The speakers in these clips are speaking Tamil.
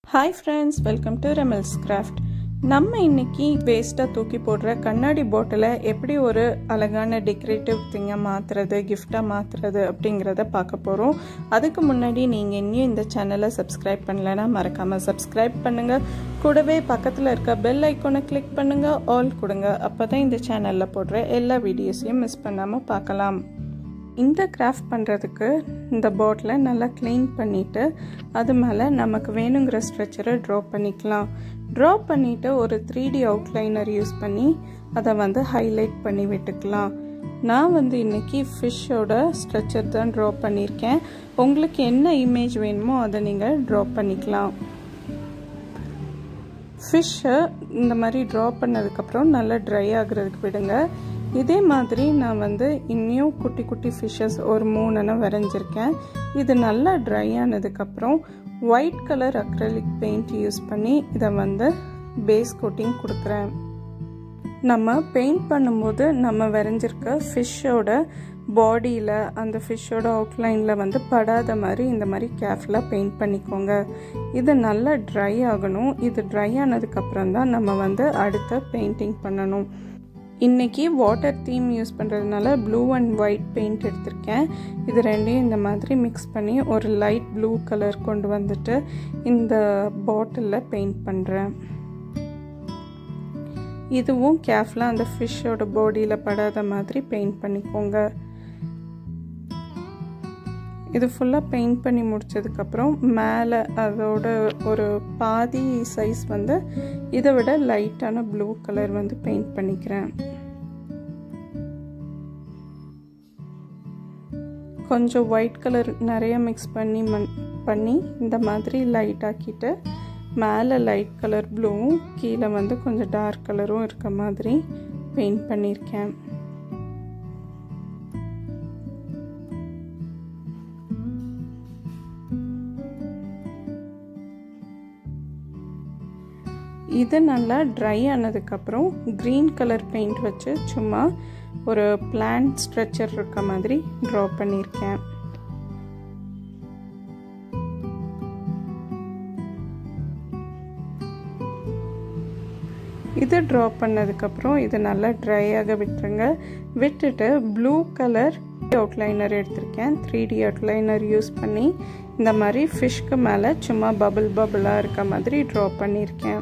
hi friends welcome to Remals Craft நம்ம இன்னைக்கு வேஸ்ட்டாக தூக்கி போடுற கண்ணாடி பாட்டிலை எப்படி ஒரு அழகான டெக்கரேட்டிவ் திங்காக மாற்றுறது கிஃப்டாக மாற்றுறது அப்படிங்கிறத பார்க்க போகிறோம் அதுக்கு முன்னாடி நீங்கள் இன்னும் இந்த சேனலை சப்ஸ்கிரைப் பண்ணலைன்னா மறக்காமல் சப்ஸ்கிரைப் பண்ணுங்கள் கூடவே பக்கத்தில் இருக்க பெல் ஐக்கோனை கிளிக் பண்ணுங்கள் ஆல் கொடுங்க அப்போ தான் இந்த சேனலில் போடுற எல்லா வீடியோஸையும் மிஸ் பண்ணாமல் பார்க்கலாம் இந்த கிராஃப்ட் பண்ணுறதுக்கு இந்த பாட்டிலை நல்லா க்ளீன் பண்ணிவிட்டு அது மேலே நமக்கு வேணுங்கிற ஸ்ட்ரெச்சரை ட்ரா பண்ணிக்கலாம் ட்ரா பண்ணிவிட்டு ஒரு த்ரீ டி அவுட்லைனர் யூஸ் பண்ணி அதை வந்து ஹைலைட் பண்ணி விட்டுக்கலாம் நான் வந்து இன்றைக்கி ஃபிஷ்ஷோட ஸ்ட்ரெச்சர் தான் ட்ரா பண்ணியிருக்கேன் உங்களுக்கு என்ன இமேஜ் வேணுமோ அதை நீங்கள் ட்ரா பண்ணிக்கலாம் ஃபிஷ்ஷை இந்த மாதிரி ட்ரா பண்ணதுக்கப்புறம் நல்லா ட்ரை ஆகுறதுக்கு விடுங்க இதே மாதிரி நான் வந்து இன்னும் குட்டி குட்டி ஃபிஷ்ஷஸ் ஒரு மூணுன்னு வரைஞ்சிருக்கேன் இது நல்லா ட்ரை ஆனதுக்கப்புறம் white colour acrylic paint use பண்ணி இதை வந்து பேஸ் கோட்டிங் கொடுக்குறேன் நம்ம பெயிண்ட் பண்ணும்போது நம்ம வரைஞ்சிருக்க ஃபிஷ்ஷோட பாடியில் அந்த ஃபிஷ்ஷோட அவுட்லைனில் வந்து படாத மாதிரி இந்த மாதிரி கேர்ஃபுல்லாக பெயிண்ட் பண்ணிக்கோங்க இது நல்லா ட்ரை ஆகணும் இது ட்ரை ஆனதுக்கப்புறம் தான் நம்ம வந்து அடுத்த பெயிண்டிங் பண்ணணும் இன்றைக்கி வாட்டர் தீம் யூஸ் பண்ணுறதுனால ப்ளூ அண்ட் ஒயிட் பெயிண்ட் எடுத்திருக்கேன் இது ரெண்டையும் இந்த மாதிரி மிக்ஸ் பண்ணி ஒரு லைட் ப்ளூ கலர் கொண்டு வந்துட்டு இந்த பாட்டிலில் பெயிண்ட் பண்ணுறேன் இதுவும் கேர்ஃபுல்லாக அந்த ஃபிஷ்ஷோட பாடியில் படாத மாதிரி பெயிண்ட் பண்ணிக்கோங்க இது ஃபுல்லாக பெயிண்ட் பண்ணி முடித்ததுக்கப்புறம் மேலே அதோட ஒரு பாதி சைஸ் வந்து இதை விட லைட்டான ப்ளூ கலர் வந்து பெயிண்ட் பண்ணிக்கிறேன் கொஞ்சம் ஒயிட் கலர் நிறைய மிக்ஸ் பண்ணி மண் பண்ணி இந்த மாதிரி லைட் ஆக்கிட்டு மேலே லைட் கலர் ப்ளூவும் கீழே வந்து கொஞ்சம் டார்க் கலரும் இருக்க மாதிரி பெயிண்ட் பண்ணியிருக்கேன் இது நல்லா ட்ரை ஆனதுக்கப்புறம் க்ரீன் கலர் பெயிண்ட் வச்சு சும்மா ஒரு பிளான்ட் ஸ்ட்ரெச்சர் இருக்க மாதிரி ட்ரா பண்ணியிருக்கேன் இது ட்ரா பண்ணதுக்கப்புறம் இது நல்லா ட்ரை ஆக விட்டுருங்க விட்டுட்டு ப்ளூ கலர் அவுட்லைனர் எடுத்திருக்கேன் த்ரீ டி அவுட்லைனர் யூஸ் பண்ணி இந்த மாதிரி ஃபிஷ்க்கு மேலே சும்மா பபுள் பபுளாக இருக்க மாதிரி ட்ரா பண்ணியிருக்கேன்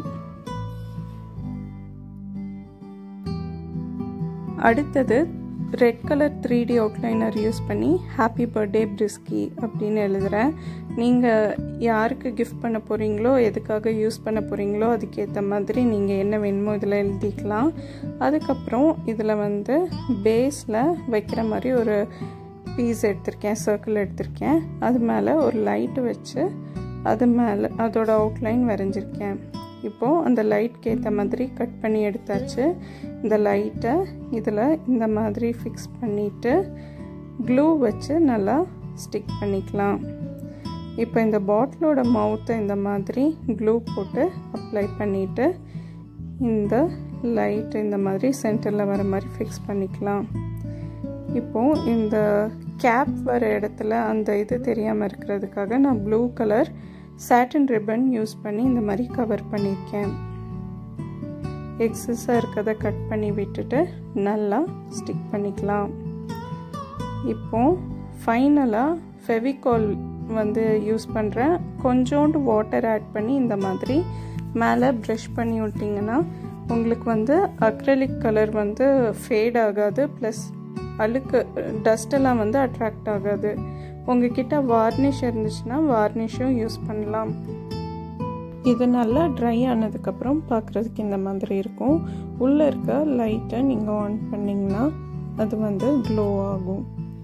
அடுத்தது red colour three D outliner use பண்ணி ஹாப்பி பர்த்டே பிரிஸ்கி அப்படின்னு எழுதுகிறேன் நீங்கள் யாருக்கு கிஃப்ட் பண்ண போகிறீங்களோ எதுக்காக யூஸ் பண்ண போகிறீங்களோ அதுக்கேற்ற மாதிரி நீங்கள் என்ன வேணுமோ இதில் எழுதிக்கலாம் அதுக்கப்புறம் இதில் வந்து பேஸில் வைக்கிற மாதிரி ஒரு பீஸ் எடுத்திருக்கேன் சர்க்கிள் எடுத்திருக்கேன் அது மேலே ஒரு லைட்டு வச்சு அது மேலே அதோட அவுட்லைன் வரைஞ்சிருக்கேன் இப்போது அந்த லைட்க்கு ஏற்ற மாதிரி கட் பண்ணி எடுத்தாச்சு இந்த லைட்டை இதில் இந்த மாதிரி ஃபிக்ஸ் பண்ணிவிட்டு க்ளூ வச்சு நல்லா ஸ்டிக் பண்ணிக்கலாம் இப்போ இந்த பாட்டிலோட மவுத்தை இந்த மாதிரி க்ளூ போட்டு அப்ளை பண்ணிவிட்டு இந்த லைட் இந்த மாதிரி சென்டரில் வர மாதிரி ஃபிக்ஸ் பண்ணிக்கலாம் இப்போது இந்த கேப் வர இடத்துல அந்த இது தெரியாமல் இருக்கிறதுக்காக நான் blue colour satin ribbon use பண்ணி இந்த மாதிரி கவர் பண்ணியிருக்கேன் எக்ஸஸாக இருக்கிறத கட் பண்ணி விட்டுட்டு நல்லா ஸ்டிக் பண்ணிக்கலாம் இப்போ ஃபைனலாக ஃபெவிகால் வந்து யூஸ் பண்ணுறேன் கொஞ்சோண்டு வாட்டர் ஆட் பண்ணி இந்த மாதிரி மேலே ப்ரஷ் பண்ணி விட்டிங்கன்னா உங்களுக்கு வந்து அக்ரலிக் கலர் வந்து ஃபேட் ஆகாது ப்ளஸ் அழுக்கு டஸ்டெல்லாம் வந்து அட்ராக்ட் ஆகாது உங்ககிட்ட வார்னிஷ் இருந்துச்சுன்னா வார்னிஷும் யூஸ் பண்ணலாம் இது நல்லா ட்ரை ஆனதுக்கப்புறம் பார்க்குறதுக்கு இந்த மாதிரி இருக்கும் உள்ளே இருக்க லைட்டை நீங்கள் ஆன் பண்ணிங்கன்னா அது வந்து க்ளோ ஆகும்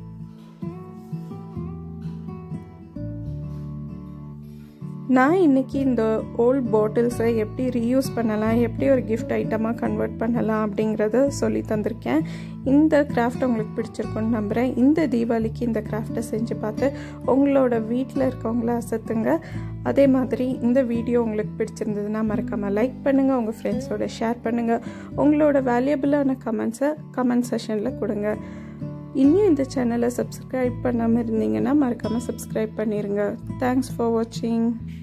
நான் இன்றைக்கி இந்த ஓல்ட் பாட்டில்ஸை எப்படி ரீயூஸ் பண்ணலாம் எப்படி ஒரு கிஃப்ட் ஐட்டமாக கன்வெர்ட் பண்ணலாம் அப்படிங்கிறத சொல்லி தந்திருக்கேன் இந்த கிராஃப்ட் உங்களுக்கு பிடிச்சிருக்குன்னு நம்புகிறேன் இந்த தீபாவளிக்கு இந்த கிராஃப்டை செஞ்சு பார்த்து உங்களோட வீட்டில் இருக்கவங்கள அசத்துங்க அதே மாதிரி இந்த வீடியோ உங்களுக்கு பிடிச்சிருந்ததுன்னா மறக்காமல் லைக் பண்ணுங்கள் உங்கள் ஃப்ரெண்ட்ஸோட ஷேர் பண்ணுங்கள் உங்களோட வேல்யூபிளான கமெண்ட்ஸை கமெண்ட் செஷனில் கொடுங்க இன்னும் இந்த சேனலை சப்ஸ்கிரைப் பண்ணாமல் இருந்தீங்கன்னா மறக்காமல் சப்ஸ்கிரைப் பண்ணிடுங்க தேங்க்ஸ் ஃபார் வாட்சிங்